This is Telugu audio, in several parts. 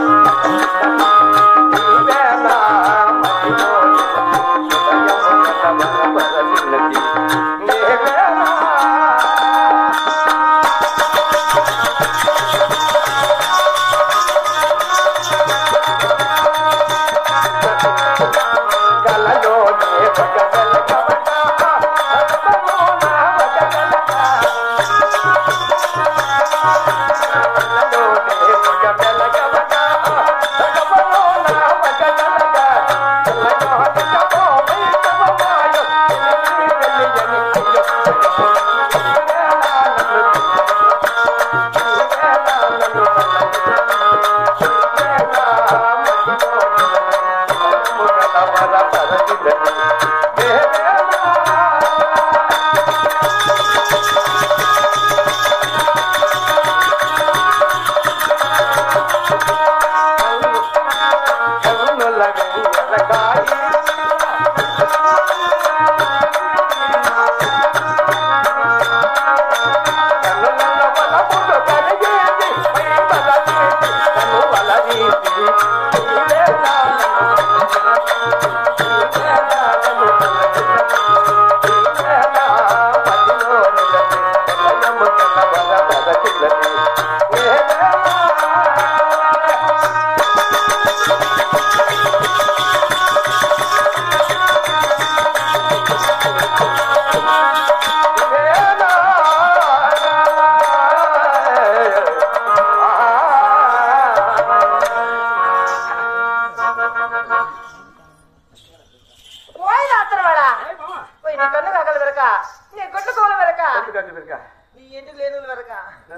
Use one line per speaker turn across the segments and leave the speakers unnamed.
పోయి రాత్రవాడా పోయి నీ కన్ను కాగల వెరక నీ గుడ్లు కోల వెరక నీ ఇంటి లేను వెరక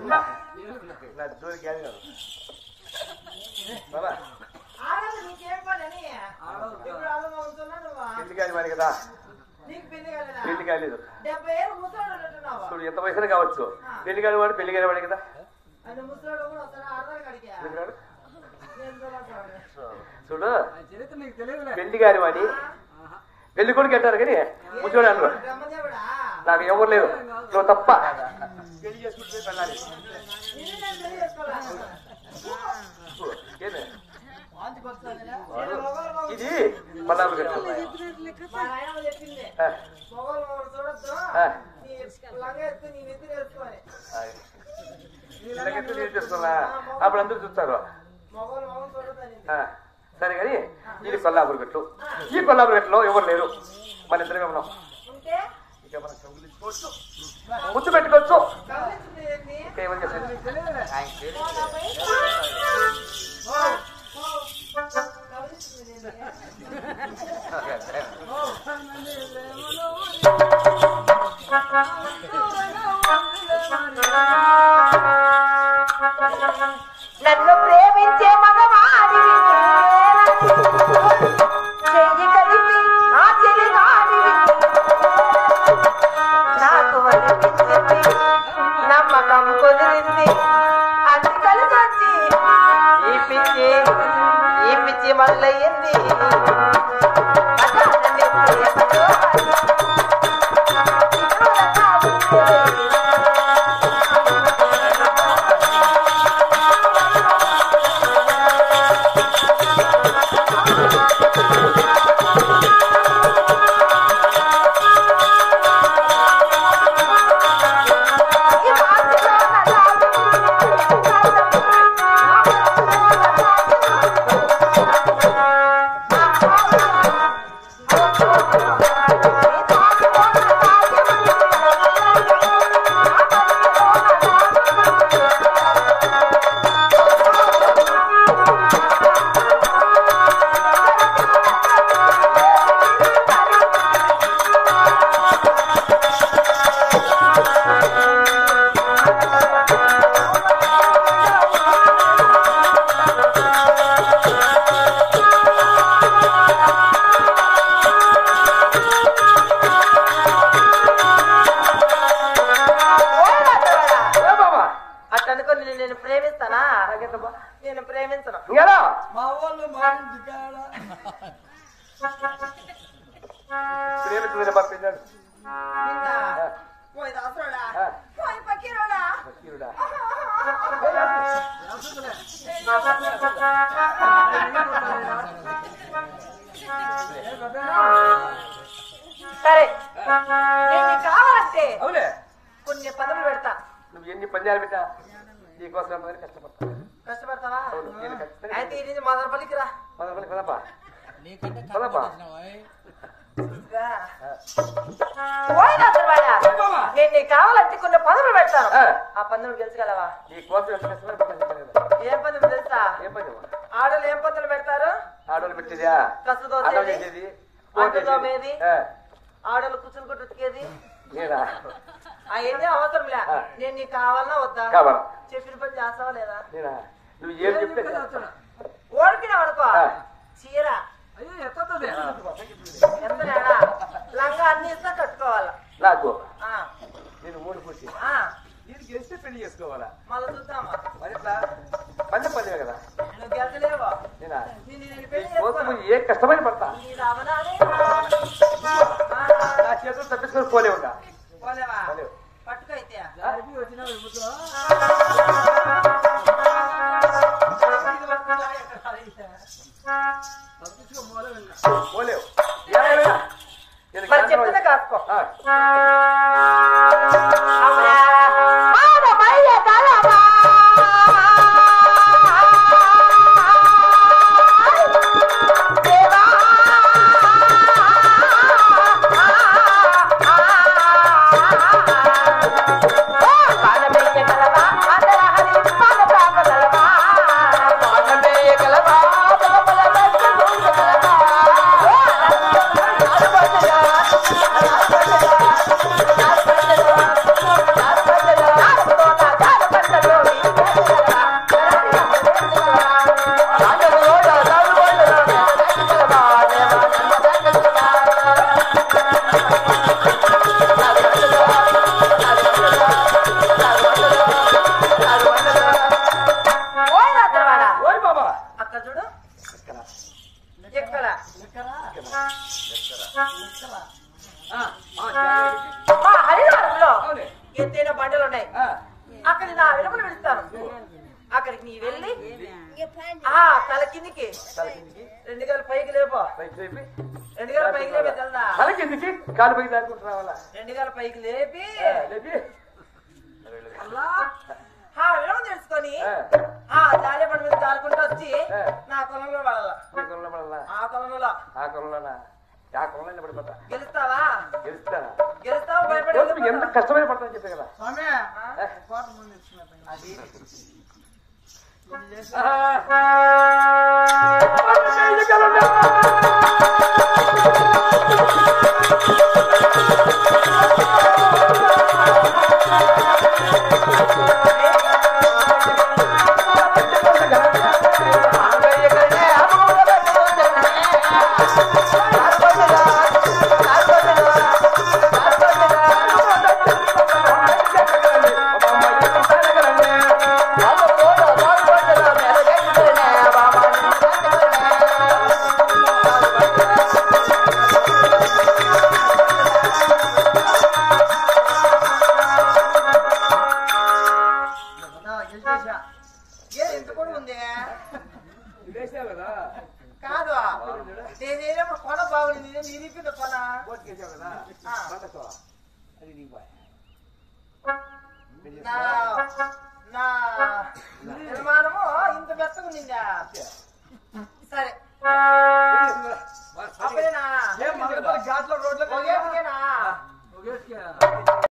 ఆడదు నీకేం పని అని ఇప్పుడు అల్లం అవుతున్నా నువ్వా నీకు పెళ్లి కాలేదా డెబ్బై ఏళ్ళు ముసలాడు అంటున్నావా
చూడు ఎంత వయసులో కావచ్చు పెళ్లి కాని వాడు పెళ్లి కాని వాడు కదా
ఆయన ముసలాడు కూడా వస్తాడు ఆడదాని కడిగా
ఎందుకు రాడు?
నేను చూడాలి
చూడు
చరిత్ర నీకు తెలియదులే
పెళ్లి కాని వాడి పెళ్లి కొడుకు అంటారు కానీ ముసోడు అన్నారు
బ్రహ్మదేవుడా
నాకు ఎవరు లేరు నువ్వు తప్ప పెళ్లి చేసుకుంటే వెళ్ళాలి
నిన్ను నేను పెళ్లి చేసుకోవాలా
ఏంది?
వాంతికి వస్తుందిరా? నేను మొగలు మొగలు
ఇది పల్లాపు గట్టు
మా నాయనమ్మ చెప్పింది
ఆ,
మొగలు మొగలు చూడొద్దు
ఆ.
నీ లంగ ఎత్తు నీ నెత్తి వేసుకోవాలి
ఆ. ఇలాగైతే నేను చేస్తున్నా అప్పుడు అందరూ చూస్తారు
మొగలు మొగలు చూడొద్దని
ఆ, సరే కానీ ఇది కొల్లాపురి గట్టు ఈ కొల్లాపురి గట్టులో ఎవరు లేరు మన ఇద్దరమే ఉన్నాం
ఉంటే
ఇక మనం కౌగిలించుకోవచ్చు ముద్దు పెట్టుకోవచ్చు
గమనించింది ఏంటి?
ఇంకా ఏమని చేస్తాను
గమనించింది ఏంటి? నన్ను ప్రేమించే మగవాడివి చెయ్యి కలిపి నా చెలిగాడివి నాకు అనిపించింది నమ్మకం కుదిరింది అది కలిసి వచ్చి ఈ పిచ్చి ఈ పిచ్చి మొదలయ్యింది అదానండి ప్రేమతో ఈ మాటలో
ఏ బాబా
అట్లా అనుకుని నేను- నేను ప్రేమిస్తానా నేను ప్రేమించను
ఇంకేనా
మా వాళ్ళు మా ఇంటి కాడ
ప్రేమించదని పంపించాడు
నిన్న పోయి దాసరోడా
ఆ.
పోయి పక్కీరోడా
వకీలుడా.
ఏ సరే నేను నీకు కావాలంటే
అవునే
కొన్ని పదవులు పెడతా
నువ్వు ఎన్ని పందాలు పెట్టా నీకోసం ఎంతమంది కష్టపడతా
కష్టపడతావా
అవును, నేను ఖచ్చితంగా
అయితే ఇది మొదల పలికి రా
పద పద పదపా
నీకంటే
పదపా
రా. పోయినా తర్వాడా? నేను నీకు కావాలంటే కొన్ని పదవులు పెడతాను
ఆ.
ఆ పందులు గెలిచగలవా
నీ కోసం ఎంత కష్టపడి పెట్టా చెప్పాను కదా.
ఏం పందులు తెలుసా
ఏం పందెం
ఆడలు ఏం పందులు పెడతారు
ఆడోళ్ళు పెట్టేదా
కసు
ఆడోళ్ళు
దోసేది
చేసేది
అంటు తోమేది
ఆ,
ఆడలు కూర్చుని కొట్టు ఉతికేది
నేనా
అవన్నీ అవసరంలే
ఆ.
నేను నీకు కావాలన్నా వద్దా
కావాలా
చెప్పిన పని చేస్తావా లేదా
నేనా నువ్వు ఏం చెప్తే చేస్తా.
ఓడిపిన అనుకో
ఆ.
చీర
అయ్యో ఎత్తది
ఎంత నేడా లంగా అన్ని ఇస్తా కట్టుకోవాలా
నాకు
ఆ,
నేను మూడు పూసి
ఆ,
నేను గెలిస్తే పెళ్లి చేసుకోవాలా
మళ్ళా చూద్దామా
మరి ఎట్లా పందెం పందెమే కదా
నువ్వు గెలచలేవో
నేనా
నిన్ను నేను పెళ్లి
కోసం
చేసుకోను
ఏ కష్టమైన పడతా
నీది అవనాలే ఆ,
నా చేతులు తప్పించుకొని పోలే ఉంటా
పోలేవా
పోలేవు.
పట్టుకైతే
దానికి వచ్చిన విముద్ర తప్పించుకో మూల వెళ్ళా
పోలేవు ఏమైనా నేను
మరి
గాంధీ
చెప్తున్నా కాసుకో
ఆ, ఓయ్ బాబా
అక్కడ చూడు ఎక్కడ
ఆ, ఆ, జాగ్రత్త.
మా హరినారంలో
అవునే.
ఎత్తైన బండలు ఉన్నాయి
ఆ,
అక్కడ నా వెలుగులు పెడతాను అక్కడికి నీ వెళ్ళి ఆ తల కిందికి
తల కిందికి,
రెండు గల పైకి లేపో
పైకి లేపి,
రెండు గల పైకి లేపి తెల్దా
తల కిందికి కాలు పైకి దాటుకుంటూ రావాలా
రెండు గల పైకి లేపి
ఆ, లేపి
ఆ విలువ తెలుసుకొని
ఆ,
ఆ జారే పడి మీద జారుకుంటూ వచ్చి
ఆ.
నా కొలంలో పడాల
ఈ కొలంలో పడాలా?
ఆ కొలంలో
ఆ కొలంలోనా? ఆ కొలంలో పడిపోతా
గెలుస్తావా
గెలుస్తానా
గెలుస్తావా భయపడి
కోసం ఎంత
వెళ్ళిపోతావా?
కష్టమైన పడతాను చెప్పే కదా
స్వామి
ఆ?
కోట ముందు ఇచ్చినట్టు
అది
గెలిచేసా
ఏ ఎంత కూడా ఉంది
వేసావు కదా
కాదు నేనేమో కొన బాగుంది నేను ఇరిపింది కొన
బోట్ వేసావు కదా
ఆ.
పండకో. అది నీకు బాయ్.
నా నా నిర్మాణము ఇంత మెత్తగా ఉండిందా సరే అప్పుడేనా
ఏం మన ఘాట్లో రోడ్లో
ఒకేటికేనా
ఒకేటికే